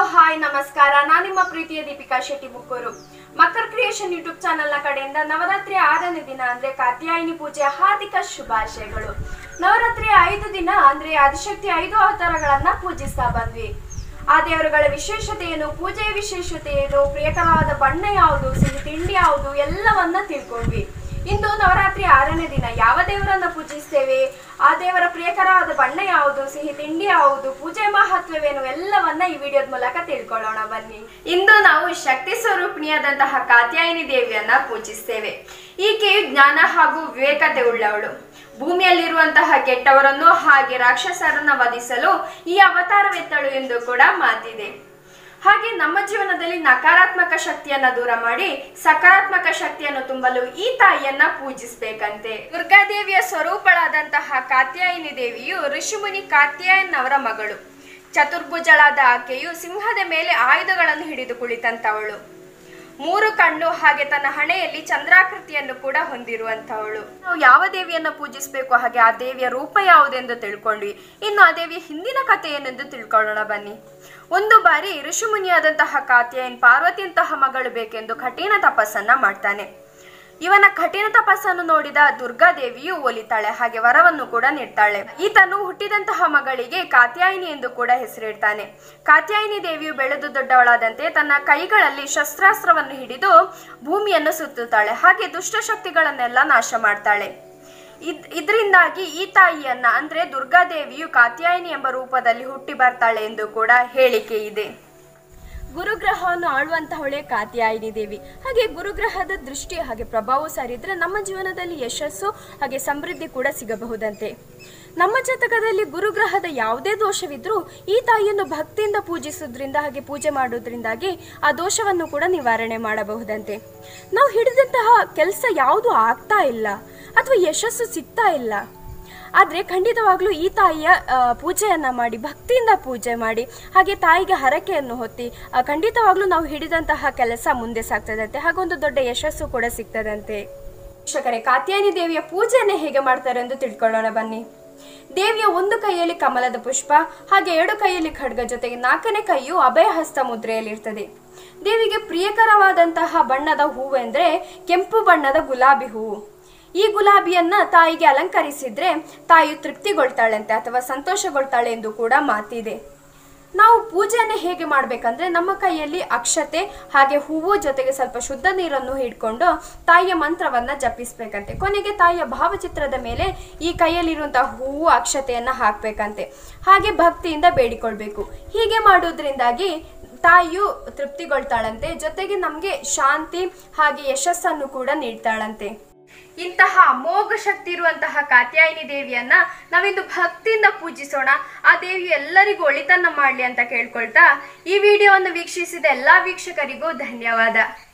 hi ನಮಸ್ಕಾರ ನಾನು ನಿಮ್ಮ ಪ್ರೀತಿಯ ದೀಪಿಕಾ ಶೆಟ್ಟಿ ಮುಕ್ಕೂರು ಮಕರ್ ಕ್ರಿಯೇಷನ್ ಯೂಟ್ಯೂಬ್ ಚಾನೆಲ್ನ ಕಡೆಯಿಂದ ನವರಾತ್ರಿ ಆರನೇ ದಿನ ಅಂದ್ರೆ ಕಾತ್ಯಾಯಿನಿ ಪೂಜೆಯ ಹಾರ್ದಿಕ ಶುಭಾಶಯಗಳು ನವರಾತ್ರಿ ಐದು ದಿನ ಅಂದ್ರೆ ಆದಿಶಕ್ತಿ ಐದು ಅವತಾರಗಳನ್ನ ಪೂಜಿಸ್ತಾ ಬಂದ್ವಿ ಆ ದೇವರುಗಳ ವಿಶೇಷತೆ ಏನು ಪೂಜೆಯ ವಿಶೇಷತೆ ಏನು ಪ್ರಿಯಕರವಾದ ಬಣ್ಣ ಯಾವುದು ಸಿಹಿ ತಿಂಡಿ ಯಾವುದು ಎಲ್ಲವನ್ನ ತಿಳ್ಕೊಂಡ್ವಿ ಇಂದು ನವರಾತ್ರಿ ಆರನೇ ದಿನ ಯಾವ ದೇವರನ್ನ ಪೂಜಿಸ್ತೇವೆ ಆ ದೇವರ ಪ್ರಿಯಕರವಾದ ಬಣ್ಣ ಯಾವುದು ಸಿಹಿ ತಿಂಡಿ ಯಾವುದು ಪೂಜೆ ಮಹತ್ವವೇನು ಎಲ್ಲವನ್ನ ಈ ವಿಡಿಯೋದ ಮೂಲಕ ತಿಳ್ಕೊಳ್ಳೋಣ ಬನ್ನಿ ಇಂದು ನಾವು ಶಕ್ತಿ ಸ್ವರೂಪಿಣಿಯಾದಂತಹ ಕಾತ್ಯಾಯಿನಿ ದೇವಿಯನ್ನ ಪೂಜಿಸ್ತೇವೆ ಈಕೆಯು ಜ್ಞಾನ ಹಾಗೂ ವಿವೇಕತೆ ಉಳ್ಳವಳು ಭೂಮಿಯಲ್ಲಿರುವಂತಹ ಕೆಟ್ಟವರನ್ನು ಹಾಗೆ ರಾಕ್ಷಸರನ್ನ ವಧಿಸಲು ಈ ಅವತಾರವೆತ್ತಳು ಎಂದು ಕೂಡ ಮಾತಿದೆ ಹಾಗೆ ನಮ್ಮ ಜೀವನದಲ್ಲಿ ನಕಾರಾತ್ಮಕ ಶಕ್ತಿಯನ್ನ ದೂರ ಮಾಡಿ ಸಕಾರಾತ್ಮಕ ಶಕ್ತಿಯನ್ನು ತುಂಬಲು ಈ ತಾಯಿಯನ್ನ ಪೂಜಿಸ್ಬೇಕಂತೆ ದುರ್ಗಾದೇವಿಯ ಸ್ವರೂಪಳಾದಂತಹ ಕಾತ್ಯಾಯಿನಿ ದೇವಿಯು ಋಷಿಮುನಿ ಕಾತ್ಯಾಯನ್ ಅವರ ಮಗಳು ಚತುರ್ಭುಜಳಾದ ಆಕೆಯು ಸಿಂಹದ ಮೇಲೆ ಆಯುಧಗಳನ್ನು ಹಿಡಿದು ಕುಳಿತಂತವಳು ಮೂರು ಕಣ್ಣು ಹಾಗೆ ತನ್ನ ಹಣೆಯಲ್ಲಿ ಚಂದ್ರಾಕೃತಿಯನ್ನು ಕೂಡ ಹೊಂದಿರುವಂತವಳು ನಾವು ಯಾವ ದೇವಿಯನ್ನ ಪೂಜಿಸಬೇಕು ಹಾಗೆ ಆ ದೇವಿಯ ರೂಪ ಯಾವುದೆಂದು ತಿಳ್ಕೊಂಡ್ವಿ ಇನ್ನು ಆ ದೇವಿಯ ಹಿಂದಿನ ಕಥೆ ಏನೆಂದು ತಿಳ್ಕೊಳ್ಳೋಣ ಬನ್ನಿ ಒಂದು ಬಾರಿ ಋಷಿಮುನಿಯಾದಂತಹ ಕಾತ್ಯಾಯನ್ ಪಾರ್ವತಿಯಂತಹ ಮಗಳು ಬೇಕೆಂದು ಕಠಿಣ ತಪಸ್ಸನ್ನ ಮಾಡ್ತಾನೆ ಇವನ ಕಠಿಣ ತಪಸ್ಸನ್ನು ನೋಡಿದ ದುರ್ಗಾದೇವಿಯು ಒಲಿತಾಳೆ ಹಾಗೆ ವರವನ್ನು ಕೂಡ ನೀಡ್ತಾಳೆ ಈತನು ಹುಟ್ಟಿದಂತಹ ಮಗಳಿಗೆ ಕಾತ್ಯಾಯಿನಿ ಎಂದು ಕೂಡ ಹೆಸರಿಡ್ತಾನೆ ಕಾತ್ಯಾಯಿನಿ ದೇವಿಯು ಬೆಳೆದು ದೊಡ್ಡವಳಾದಂತೆ ತನ್ನ ಕೈಗಳಲ್ಲಿ ಶಸ್ತ್ರಾಸ್ತ್ರವನ್ನು ಹಿಡಿದು ಭೂಮಿಯನ್ನು ಸುತ್ತುತ್ತಾಳೆ ಹಾಗೆ ದುಷ್ಟಶಕ್ತಿಗಳನ್ನೆಲ್ಲ ನಾಶ ಮಾಡ್ತಾಳೆ ಇದ್ ಇದರಿಂದಾಗಿ ಈ ತಾಯಿಯನ್ನ ಅಂದ್ರೆ ದುರ್ಗಾದೇವಿಯು ಕಾತ್ಯಾಯಿನಿ ಎಂಬ ರೂಪದಲ್ಲಿ ಹುಟ್ಟಿ ಬರ್ತಾಳೆ ಎಂದು ಕೂಡ ಹೇಳಿಕೆ ಇದೆ ಗುರುಗ್ರಹವನ್ನು ಆಳುವಂತಹವಳೆ ಕಾತ್ಯಾಯಿನಿ ದೇವಿ ಹಾಗೆ ಗುರುಗ್ರಹದ ದೃಷ್ಟಿ ಹಾಗೆ ಪ್ರಭಾವ ಸಾರಿದ್ರೆ ನಮ್ಮ ಜೀವನದಲ್ಲಿ ಯಶಸ್ಸು ಹಾಗೆ ಸಮೃದ್ಧಿ ಕೂಡ ಸಿಗಬಹುದಂತೆ ನಮ್ಮ ಜಾತಕದಲ್ಲಿ ಗುರುಗ್ರಹದ ಯಾವುದೇ ದೋಷವಿದ್ರೂ ಈ ತಾಯಿಯನ್ನು ಭಕ್ತಿಯಿಂದ ಪೂಜಿಸೋದ್ರಿಂದ ಹಾಗೆ ಪೂಜೆ ಮಾಡೋದ್ರಿಂದಾಗಿ ಆ ದೋಷವನ್ನು ಕೂಡ ನಿವಾರಣೆ ಮಾಡಬಹುದಂತೆ ನಾವು ಹಿಡಿದಂತಹ ಕೆಲಸ ಯಾವುದು ಆಗ್ತಾ ಇಲ್ಲ ಅಥವಾ ಯಶಸ್ಸು ಸಿಗ್ತಾ ಇಲ್ಲ ಆದರೆ ಖಂಡಿತವಾಗ್ಲೂ ಈ ತಾಯಿಯ ಆ, ಪೂಜೆಯನ್ನ ಮಾಡಿ ಭಕ್ತಿಯಿಂದ ಪೂಜೆ ಮಾಡಿ ಹಾಗೆ ತಾಯಿಗೆ ಹರಕೆಯನ್ನು ಹೊತ್ತಿ ಆ, ಖಂಡಿತವಾಗ್ಲೂ ನಾವು ಹಿಡಿದಂತಹ ಕೆಲಸ ಮುಂದೆ ಸಾಗ್ತದಂತೆ ಹಾಗೊಂದು ದೊಡ್ಡ ಯಶಸ್ಸು ಕೂಡ ಸಿಗ್ತದಂತೆ ವೀಕ್ಷಕರೇ ಕಾತ್ಯಾಯನಿ ದೇವಿಯ ಪೂಜೆಯನ್ನ ಹೇಗೆ ಮಾಡ್ತಾರೆ ಎಂದು ತಿಳ್ಕೊಳ್ಳೋಣ ಬನ್ನಿ ದೇವಿಯ ಒಂದು ಕೈಯಲ್ಲಿ ಕಮಲದ ಪುಷ್ಪ ಹಾಗೆ ಎರಡು ಕೈಯಲ್ಲಿ ಖಡ್ಗ ಜೊತೆಗೆ ನಾಲ್ಕನೇ ಕೈಯು ಅಭಯಹಸ್ತ ಮುದ್ರೆಯಲ್ಲಿರ್ತದೆ ದೇವಿಗೆ ಪ್ರಿಯಕರವಾದಂತಹ ಬಣ್ಣದ ಹೂವು ಎಂದ್ರೆ ಕೆಂಪು ಬಣ್ಣದ ಗುಲಾಬಿ ಹೂವು ಈ ಗುಲಾಬಿಯನ್ನ ತಾಯಿಗೆ ಅಲಂಕರಿಸಿದ್ರೆ ತಾಯಿಯು ತೃಪ್ತಿಗೊಳ್ತಾಳಂತೆ ಅಥವಾ ಸಂತೋಷಗೊಳ್ತಾಳೆ ಎಂದು ಕೂಡ ಮಾತಿದೆ ನಾವು ಪೂಜೆಯನ್ನು ಹೇಗೆ ಮಾಡಬೇಕಂದ್ರೆ ನಮ್ಮ ಕೈಯಲ್ಲಿ ಅಕ್ಷತೆ ಹಾಗೆ ಹೂವು ಜೊತೆಗೆ ಸ್ವಲ್ಪ ಶುದ್ಧ ನೀರನ್ನು ಹಿಡ್ಕೊಂಡು ತಾಯಿಯ ಮಂತ್ರವನ್ನ ಜಪಿಸ್ಬೇಕಂತೆ ಕೊನೆಗೆ ತಾಯಿಯ ಭಾವಚಿತ್ರದ ಮೇಲೆ ಈ ಕೈಯಲ್ಲಿರುವಂತಹ ಹೂವು ಅಕ್ಷತೆಯನ್ನ ಹಾಕ್ಬೇಕಂತೆ ಹಾಗೆ ಭಕ್ತಿಯಿಂದ ಬೇಡಿಕೊಳ್ಬೇಕು ಹೀಗೆ ಮಾಡೋದ್ರಿಂದಾಗಿ ತಾಯಿಯು ತೃಪ್ತಿಗೊಳ್ತಾಳಂತೆ ಜೊತೆಗೆ ನಮಗೆ ಶಾಂತಿ ಹಾಗೆ ಯಶಸ್ಸನ್ನು ಕೂಡ ನೀಡ್ತಾಳಂತೆ ಇಂತಹ ಅಮೋಘ ಶಕ್ತಿ ಇರುವಂತಹ ಕಾತ್ಯಾಯಿನಿ ದೇವಿಯನ್ನ ನಾವಿಂದು ಭಕ್ತಿಯಿಂದ ಪೂಜಿಸೋಣ ಆ ದೇವಿ ಎಲ್ಲರಿಗೂ ಒಳಿತನ್ನ ಮಾಡ್ಲಿ ಅಂತ ಕೇಳ್ಕೊಳ್ತಾ ಈ ವಿಡಿಯೋವನ್ನು ವೀಕ್ಷಿಸಿದ ಎಲ್ಲಾ ವೀಕ್ಷಕರಿಗೂ ಧನ್ಯವಾದ